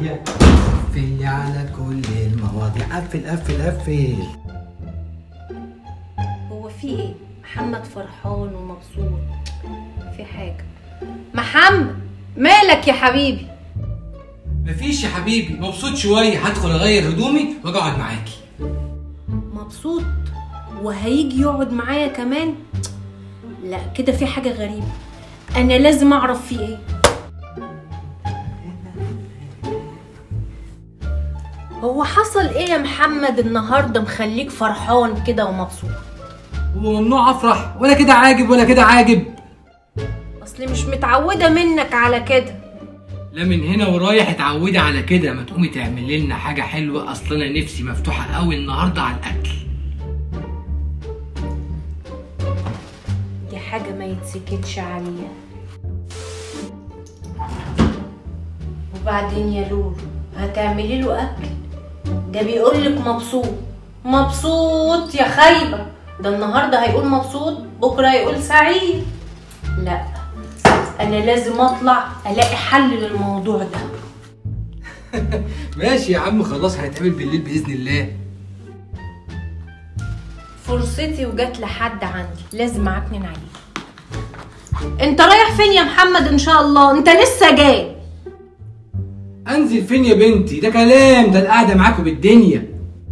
المواضيع قفل لي على كل المواضيع قفل قفل قفل هو في ايه محمد فرحان ومبسوط في حاجه محمد مالك يا حبيبي مفيش يا حبيبي مبسوط شويه هدخل اغير هدومي واجي اقعد معاكي مبسوط وهيجي يقعد معايا كمان لا كده في حاجه غريبه انا لازم اعرف في ايه هو حصل ايه يا محمد النهارده مخليك فرحان كده ومبسوط هو ممنوع افرح ولا كده عاجب ولا كده عاجب اصلي مش متعوده منك على كده لا من هنا ورايح اتعودي على كده ما تقومي تعملي لنا حاجه حلوه اصل انا نفسي مفتوحه قوي النهارده على الاكل دي حاجه ما يتسكتش عليها وبعدين يا لولو هتعملي له اكل ده بيقول لك مبسوط مبسوط يا خايبه ده النهارده هيقول مبسوط بكره هيقول سعيد لا انا لازم اطلع الاقي حل للموضوع ده ماشي يا عم خلاص هنتقابل بالليل باذن الله فرصتي وجت لحد عندي لازم اعكنن عليه انت رايح فين يا محمد ان شاء الله انت لسه جاي انزل فين يا بنتي ده كلام ده القعده معاكم بالدنيا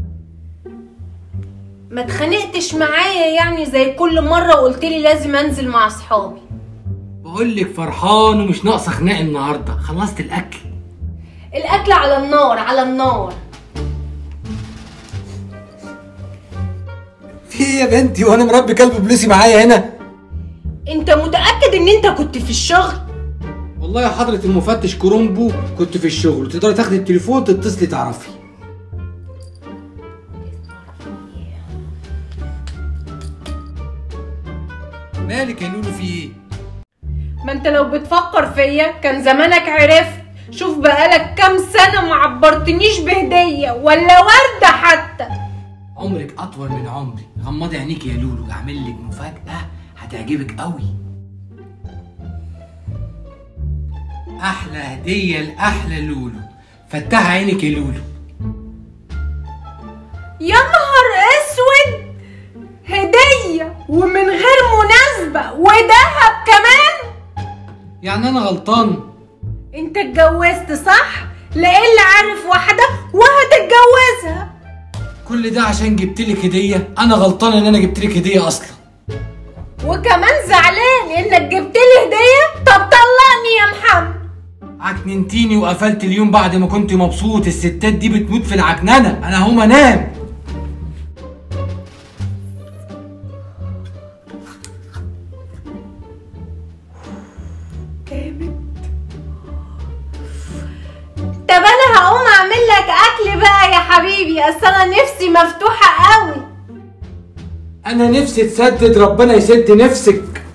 ما اتخانقتش معايا يعني زي كل مره وقلت لي لازم انزل مع اصحابي بقول لك فرحان ومش ناقصه خناق النهارده خلصت الاكل الاكل على النار على النار في ايه يا بنتي وانا مربي كلب بلوسي معايا هنا انت متاكد ان انت كنت في الشغل والله يا حضرة المفتش كرومبو كنت في الشغل تقدري تاخدي التليفون تتصلي تعرفي مالك يا لولو في ايه؟ ما انت لو بتفكر فيا كان زمانك عرفت شوف بقالك كام سنه ما عبرتنيش بهديه ولا ورده حتى عمرك اطول من عمري غمضي عينيك يا لولو اعمل لك مفاجأة هتعجبك قوي احلى هدية لاحلى لولو فتحي عينك يا لولو يا نهار اسود هديه ومن غير مناسبه ودهب كمان يعني انا غلطان انت اتجوزت صح لا اللي عارف واحده وهتتجوزها كل ده عشان جبتلك هدية انا غلطان ان انا جبتلك هدية اصلا وكمان زعلان انك جبت لي هديه طب طلقني يا محمد عكننتيني وقفلت اليوم بعد ما كنت مبسوط الستات دي بتموت في العكننة انا هقوم انام طب انا هقوم اعمل لك اكل بقى يا حبيبي اصل انا نفسي مفتوحه قوي انا نفسي تسدد ربنا يسد نفسك